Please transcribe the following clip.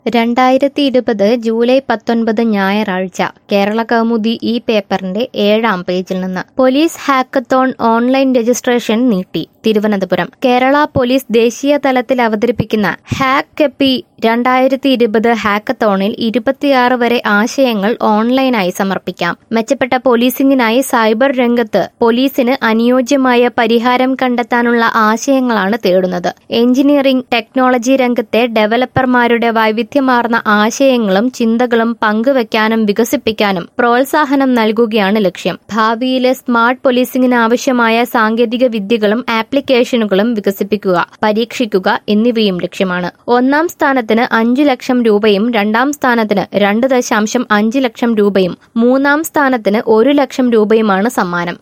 രണ്ടായിരത്തി ഇരുപത് ജൂലൈ പത്തൊൻപത് ഞായറാഴ്ച കേരള കൗമുദി ഈ പേപ്പറിന്റെ ഏഴാം പേജിൽ നിന്ന് പോലീസ് ഹാക്കത്തോൺ ഓൺലൈൻ രജിസ്ട്രേഷൻ നീട്ടി തിരുവനന്തപുരം കേരള പോലീസ് ദേശീയ തലത്തിൽ അവതരിപ്പിക്കുന്ന ഹാക്ക് കെപ്പി രണ്ടായിരത്തി ഇരുപത് ഹാക്കത്തോണിൽ ഇരുപത്തിയാറ് വരെ ആശയങ്ങൾ ഓൺലൈനായി സമർപ്പിക്കാം മെച്ചപ്പെട്ട പോലീസിംഗിനായി സൈബർ രംഗത്ത് പോലീസിന് അനുയോജ്യമായ പരിഹാരം കണ്ടെത്താനുള്ള ആശയങ്ങളാണ് തേടുന്നത് എഞ്ചിനീയറിംഗ് ടെക്നോളജി രംഗത്തെ ഡെവലപ്പർമാരുടെ വൈവിധ്യമാർന്ന ആശയങ്ങളും ചിന്തകളും പങ്കുവയ്ക്കാനും വികസിപ്പിക്കാനും പ്രോത്സാഹനം നൽകുകയാണ് ലക്ഷ്യം ഭാവിയിലെ സ്മാർട്ട് പോലീസിംഗിന് ആവശ്യമായ സാങ്കേതിക വിദ്യകളും ആപ്ലിക്കേഷനുകളും വികസിപ്പിക്കുക പരീക്ഷിക്കുക എന്നിവയും ലക്ഷ്യമാണ് ഒന്നാം സ്ഥാനത്തിന് അഞ്ചു ലക്ഷം രൂപയും രണ്ടാം സ്ഥാനത്തിന് രണ്ട് ദശാംശം അഞ്ച് ലക്ഷം രൂപയും മൂന്നാം സ്ഥാനത്തിന് ഒരു ലക്ഷം രൂപയുമാണ് സമ്മാനം